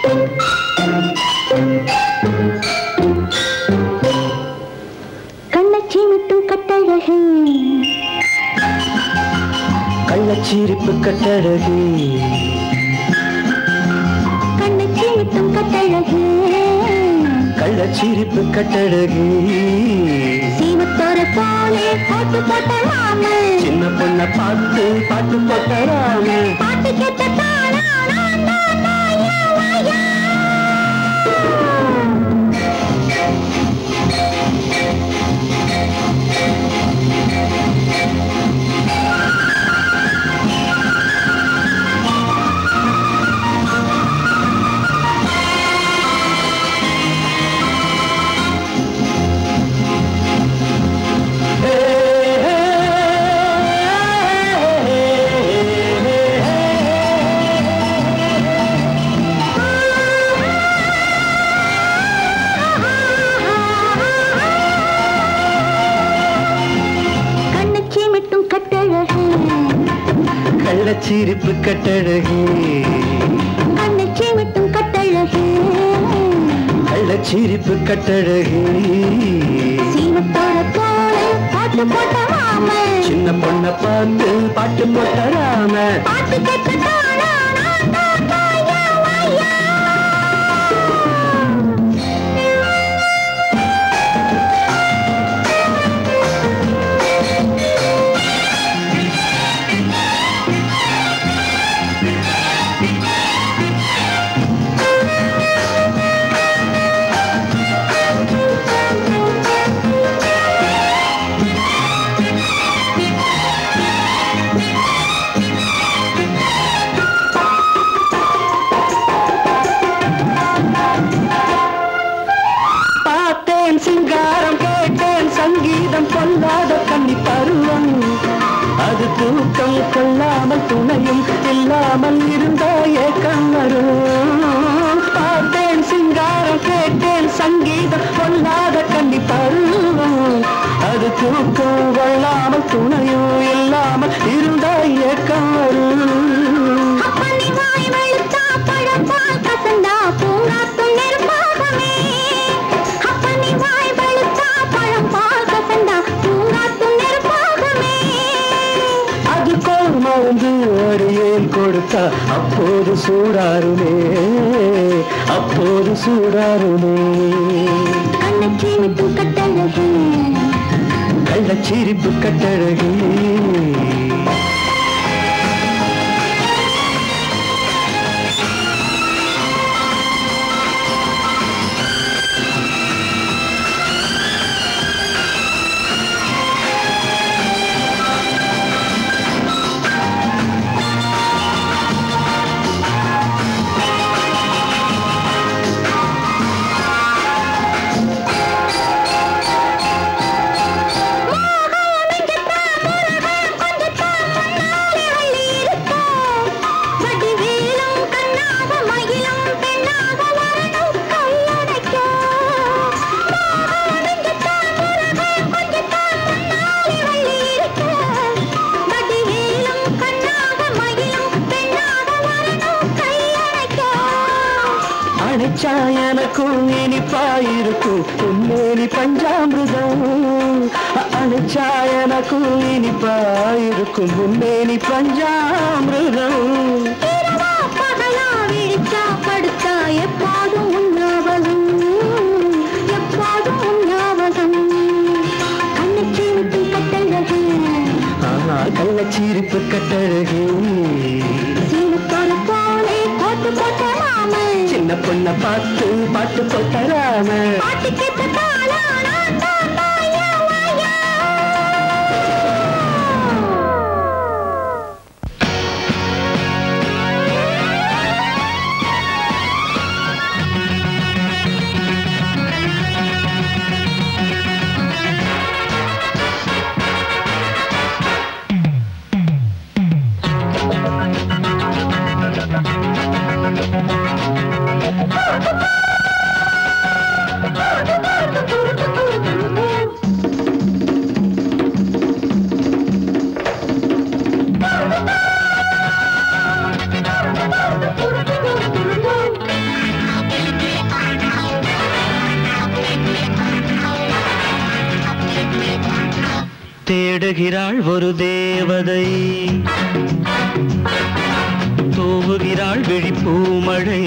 கண்ணச்சி மட்டும் கட்டழகு கள்ளச்சிரிப்பு கட்டழகி கண்ணச்சி மட்டும் கட்டழகு கள்ளச்சிரிப்பு கட்டழகி சீமத்தோர போலே போட்டு போட்டலாம சின்ன பொண்ண பார்த்து பாட்டு போட்டறாம பாட்டு கேட்ட தானா நான் தான் வாயா வாயா கண்ணச்சி மட்டும் கட்டழகு கள்ளச்சிரிப்பு கட்டழகி கண்ணச்சி மட்டும் கட்டழகு கள்ளச்சிரிப்பு கட்டழகி சீமத்தோர போலே போட்டு போட்டலாம சின்ன பொண்ண பார்த்து பாட்டு போட்டறாம பாட்டு கேட்ட தானா நான் தான் வாயா வாயா பார்த்தேன் சிங்காரம் கேட்டேன் சங்கீதம் கொல்லாத கன்னி பருவம் அது தூக்கம் கொள்ளாமல் துணையும் இல்லாமல் இருந்தாயே கண்ணரும் பார்த்தேன் சிங்காரம் கேட்டேன் சங்கீதம் கொல்லாத கன்னி பருவம் அது தூக்கம் கொள்ளாமல் துணையும் இல்லாமல் இருந்தாயே கண்ணரும் அப்பனி வாய் வெளுத்தா பழப்பால் கசந்தா பூங்காத்தும் நெருப்பாகமே அப்பனி வாய் வெளுத்தா பழப்பால் கசந்தா பூங்காத்தும் நெருப்பாகமே அதுக்கோர் மருந்து அடியேன் கொடுத்தா அப்போது சூடாருமே அப்போது சூடாருமே கண்ணச்சி மட்டும் கட்டழகு கள்ளச்சிரிப்பு கட்டழகி வடிவேலும் கண்ணாக மயிலும் பெண்ணாக வரணும் கையடைக்க வடிவேலும் கண்ணாக மயிலும் பெண்ணாக வரணும் கையடைக்க அணைச்சா எனக்கும் இனிப்பாயிருக்கும் உன்னேனி பஞ்சாமிருதம் அணைச்சா எனக்கும் இனிப்பாயிருக்கும் முன்னேனி பஞ்சாமிருதம் இரவா பகலா விழிச்சா படுத்தா எப்போதும் உன் ஞாபகம் எப்போதும் உன் ஞாபகம் கண்ணச்சி விட்டு கட்டழகு ஆஹா கள்ளச்சிரிப்பு கட்டழகி சீனத்தோட போலே போட்டு போட்டலாம சின்ன பொண்ண பார்த்து பாட்டு போட்டறாம பாட்டு கேட்ட தாளா நான் தான் வாயா வாயா Thank you. தேடுகிறாள் ஒரு தேவதை தூவுகிறாள் விழிப்பூமழை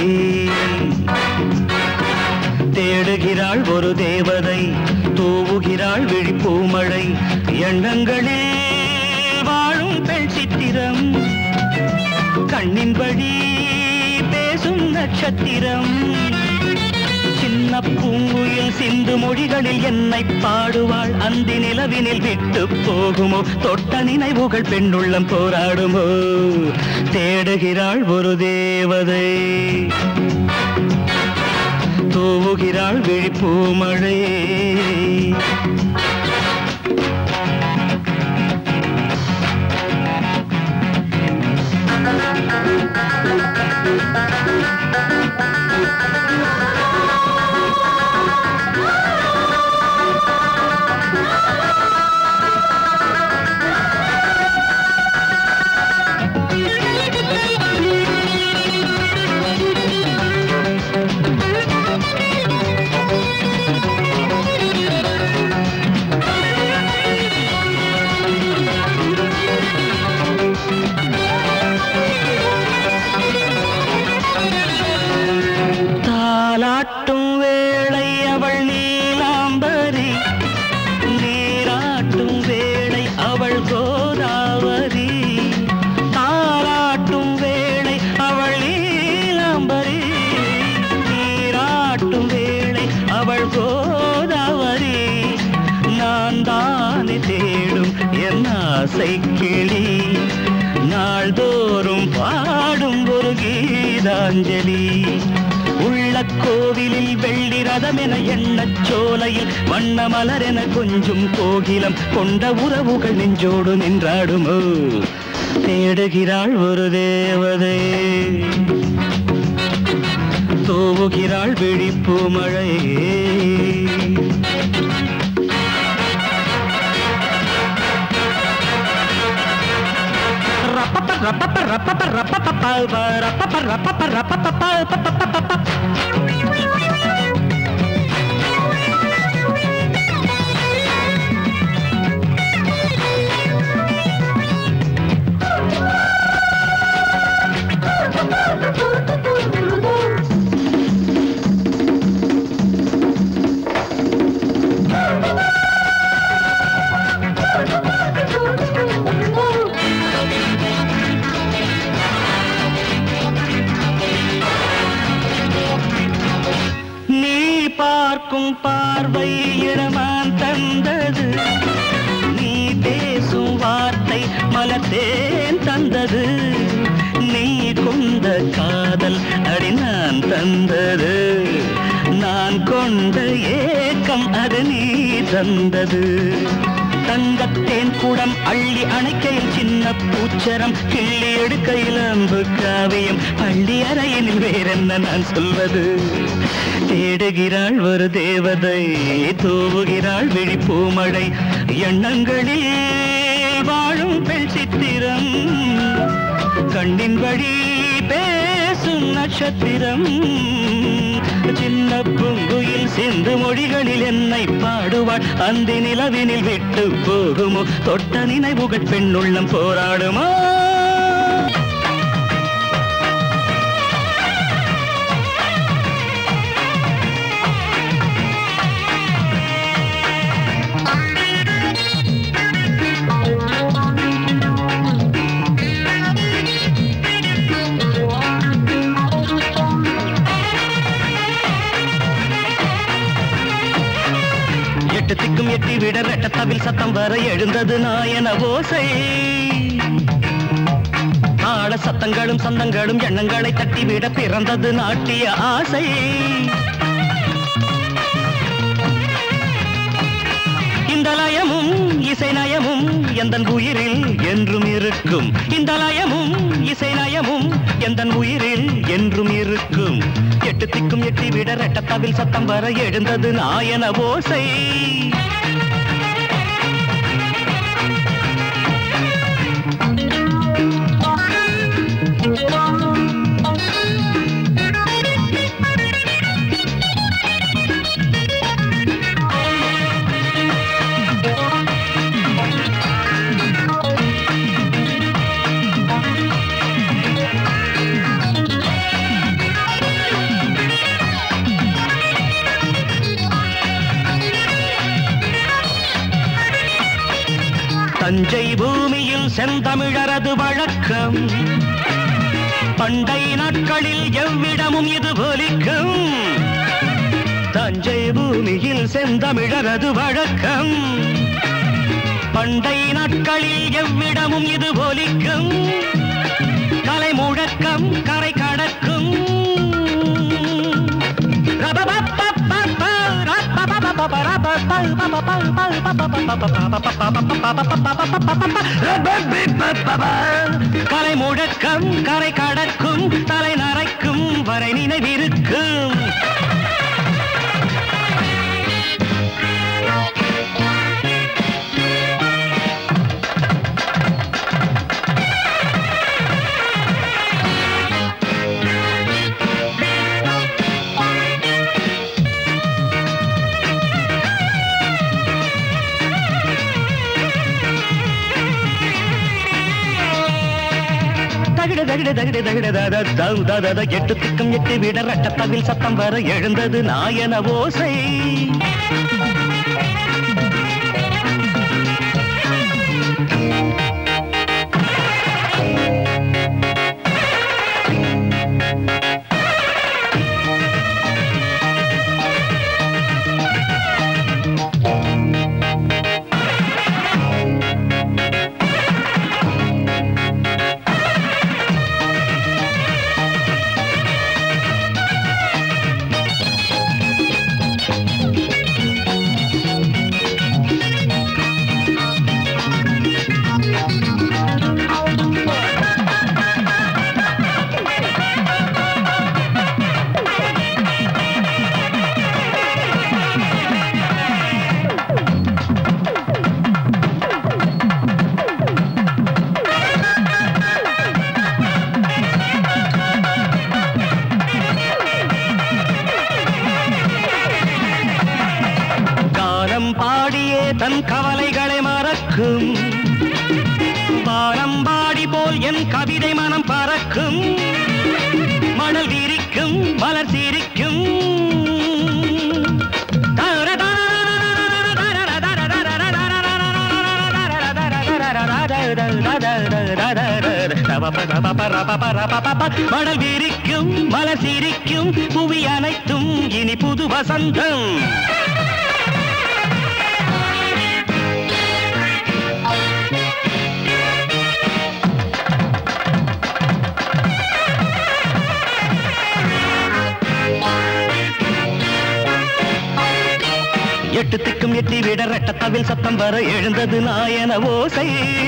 தேடுகிறாள் ஒரு தேவதை தூவுகிறாள் விழிப்பூமழை எண்ணங்களில் வாழும் பெண் சித்திரம் கண்ணின்படி பேசும் நட்சத்திரம் சின்ன பூங்குயில் சிந்து மொழிகளில் என்னை பாடுவாள் அந்தி நிலவினில் விட்டு போகுமோ தொட்ட நினைவுகள் பெண்ணுள்ளம் போராடுமோ தேடுகிறாள் ஒரு தேவதை தூவுகிறாள் விழிப்பூமழை தாலாட்டும் வேளை அவள் நீலாம்பரி நீராட்டும் வேளை அவள் கோதாவரி தாலாட்டும் வேளை அவள் நீலாம்பரி நீராட்டும் வேளை அவள் கோதாவரி நான் தானே தேடும் என் ஆசை கிளி நாள்தோறும் பாடும் ஒரு கீதாஞ்சலி உள்ள கோவிலில் வெள்ளி ரதம் என எண்ணச் சோலையில் வண்ண மலர் என கொஞ்சம் கோகிலம் கொண்ட உறவுகள் நெஞ்சோடு நின்றாடுமோ தேடுகிறாள் ஒரு தேவதை தூவுகிறாள் விழிப்பு மழை நீ பார்க்கும் பார்வை இடமான் தந்தது நீ பேசும் வார்த்தை மலத்தேன் தந்தது நீ கொண்ட காதல் அடி நான் தந்தது நான் கொண்ட ஏக்கம் அது நீ தந்தது தங்கத்தேன் குடம் அள்ளி அணைக்கையில் சின்ன பூச்சரம் கிள்ளி எடுக்கையில் அம்பு காவியம் பள்ளி அறையினில் வேறென்ன நான் சொல்வது தேடுகிறாள் ஒரு தேவதை தூவுகிறாள் விழிப்பூமழை எண்ணங்களில் வாழும் பெண் சித்திரம் கண்ணின் வழி பேசும் நட்சத்திரம் சின்ன பூங்குயில் சிந்து மொழிகளில் என்னை பாடுவாள் அந்த நிலவினில் விட்டு போகுமோ தொட்ட நினைவுகள் பெண்ணுள்ளம் போராடுமோ எட்டு திக்கும் எட்டி விட ரெட்டத்தவில் சத்தம் வர எழுந்தது நாயன ஓசை ஆட சத்தங்களும் சந்தங்களும் எண்ணங்களை தட்டிவிட பிறந்தது நாட்டிய ஆசை இந்த லயமும் இசை நயமும் எந்தன் உயிரில் என்றும் இருக்கும் இந்த லயமும் இசை நயமும் எந்தன் உயிரில் என்றும் இருக்கும் எட்டு திக்கும் எட்டி விட ரெட்டத்தவில் சத்தம் வர எழுந்தது நாயன ஓசை தஞ்சை பூமியில் செந்தமிழரது வழக்கம் பண்டை நாட்களில் எவ்விடமும் இது போலிக்கும் தஞ்சை பூமியில் செந்தமிழரது வழக்கம் பண்டை நாட்களில் எவ்விடமும் இது போலிக்கும் கலை முழக்கம் கரை கடக்கும் கலை முழக்கம் கரை கடக்கும் தலை நரைக்கும் வரை நினைவிருக்கும் தகிட தகிட தகிட தகிட தத தம் தத த எட்டு திக்கும் எட்டு விட ரட்டத்தவில் சத்தம் வர எழுந்தது நாயன ஓசை காலம் பாடியே தன் கவலைகளை மறக்கும் வானம் பாடி போல் என் கவிதை மனம் பறக்கும் மணல் விரிக்கும் மலர் சிரிக்கும் மணல் விரிக்கும் மலர் சிரிக்கும் புவி அனைத்தும் இனி புது வசந்தம் எட்டு திக்கும் எட்டி விட ரெட்டத்தவில் சத்தம் வர எழுந்தது நாயன ஓசை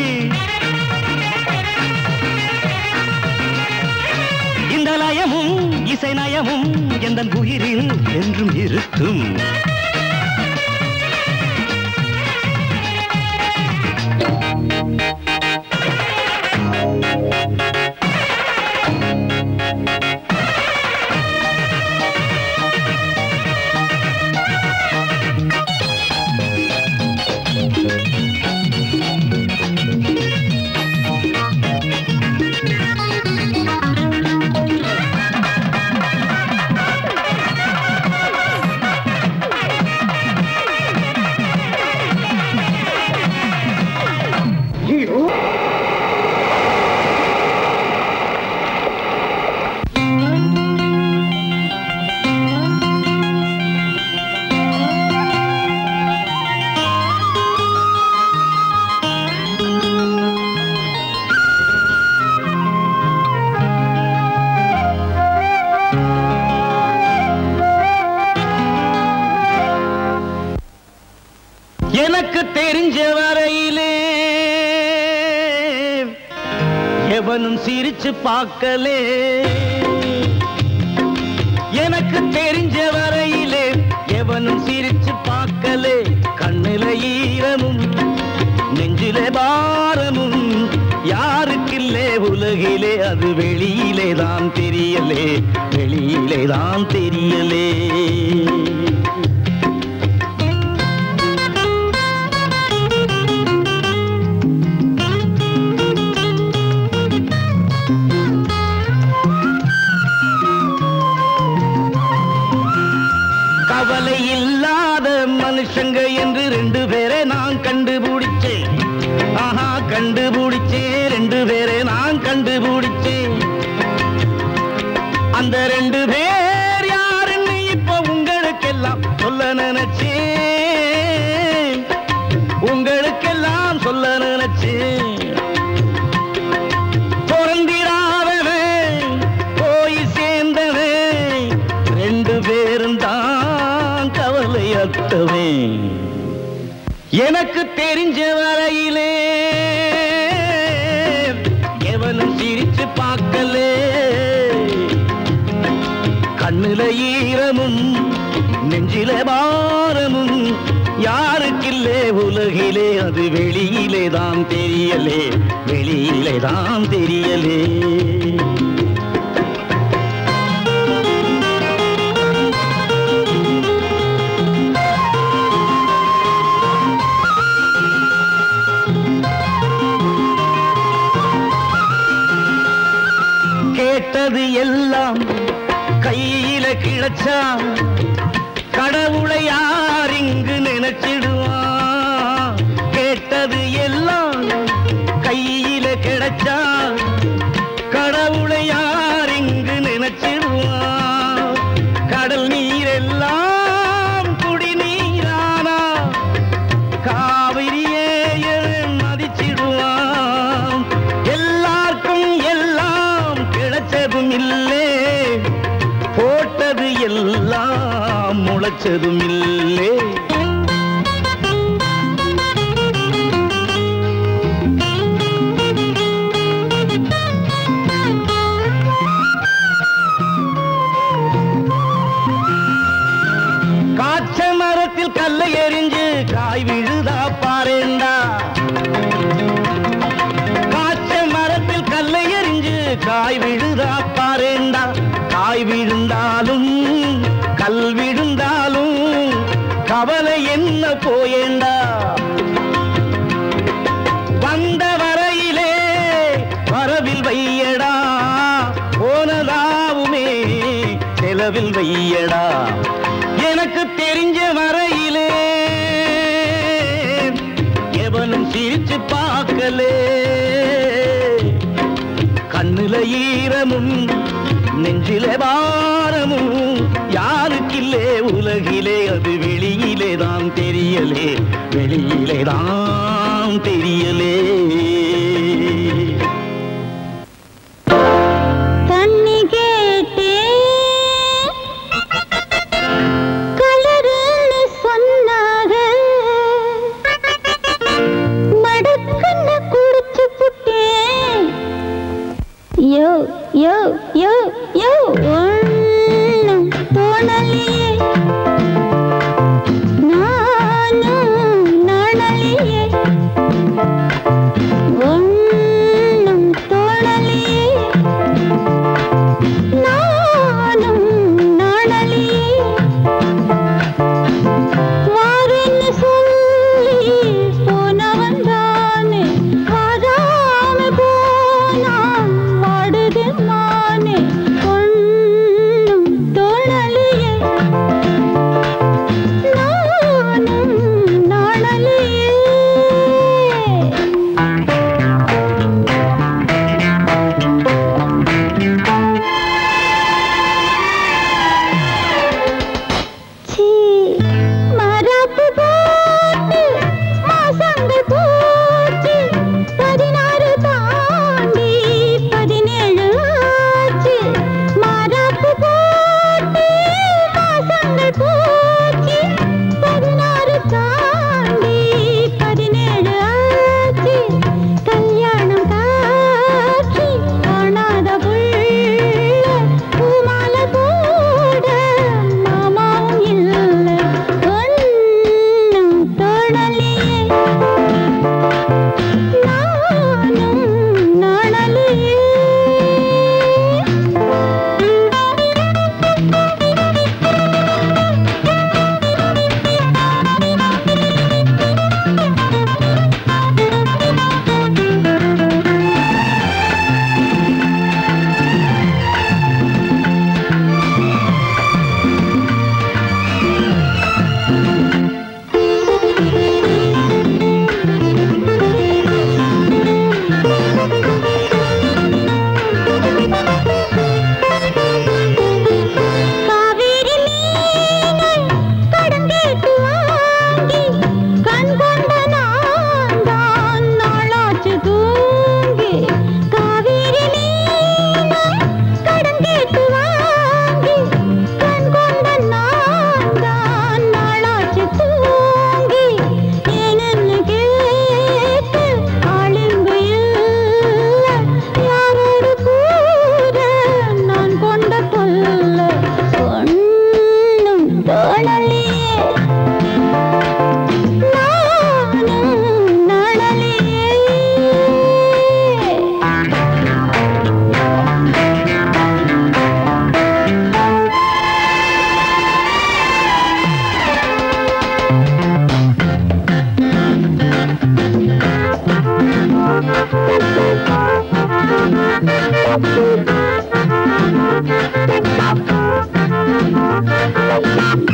இந்த லயமும் இசை நயமும் எந்த உயிரில் என்றும் இருக்கும் எனக்கு தெரிஞ்ச வரையிலே எவனும் சிரிச்சு பார்க்கலே எனக்கு தெரிஞ்ச வரையிலே எவனும் சிரிச்சு பார்க்கலே கண்ணில ஈரமும் நெஞ்சில பாரமும் யாருக்கில்லே உலகிலே அது வெளியிலே தான் தெரியலே வெளியிலே தான் தெரியலே கவலை இல்லாத மனுஷங்க என்று ரெண்டு பேரை நான் கண்டுபிடிச்சேன் ஆஹா கண்டுபிடிச்சேன் ரெண்டு பேரை நான் கண்டுபிடிச்சேன் அந்த ரெண்டு பேர் யாருன்னு இப்ப உங்களுக்கெல்லாம் சொல்ல நினைச்சேன் உங்களுக்கெல்லாம் சொல்ல நினைச்சேன் பிறந்திராதவன் போய் சேர்ந்தவன் ரெண்டு பேரும் தான் கவலையற்றவன் எனக்கு தெரிஞ்ச வரையிலே எவனும் சிரிச்சு பார்க்கலே கண்ணுல ஈரமும் நெஞ்சில பாரமும் யாருக்கில்லே உலகிலே அது வெளியிலே தான் தெரியலே வெளியிலே தான் தெரியலே கேட்டது எல்லாம் கையில கிழச்சா கடவுளை யார் இங்கு நினைச்சிடுவான் கேட்டது எல்லாம் கையில கிடைச்சா கடவுளை யார் இங்கு நினைச்சிடுவான் கடல் நீரெல்லாம் குடிநீரானா காவிரியே எவன் மதிச்சிடுவான் எல்லாருக்கும் எல்லாம் கிடைச்சதும் இல்லே போட்டது எல்லாம் முளைச்சதும் இல்லே காய்ச்ச மரத்தில் கல்லை எறிஞ்சு காய் விழுதா பாருண்டா காய்ச்ச மரத்தில் கல்லை எறிஞ்சு காய் விழுதா பாருண்டா காய் விழுந்தாலும் கல் விழுந்தாலும் கவலை என்ன போயேண்டா வந்த வரையிலே வரவில் வையடா போனதாவுமே செலவில் வையடா எனக்கு தெரிஞ்ச வரையிலே எவனும் சிரிச்சு பார்க்கலே கண்ணுல ஈரமும் நெஞ்சில பாரமும் யாருக்கில்லே உலகிலே அது வெளியிலே தான் தெரியலே வெளியிலே தான் தெரியலே தண்ணி கேட்டேன் கலருன்னு சொன்னாக மடக்குன்னு குடிச்சு புட்டேன் யோ யோ யோ யோ ஒண்ணும் தோணலையே நானும் நாணலையே ஒண்ணும் தோணலையே நானும் நாணலையே வாருன்னு சொல்லி போனவன் தானே வராம போனான் வாடுது மானே ஒண்ணும் ஆ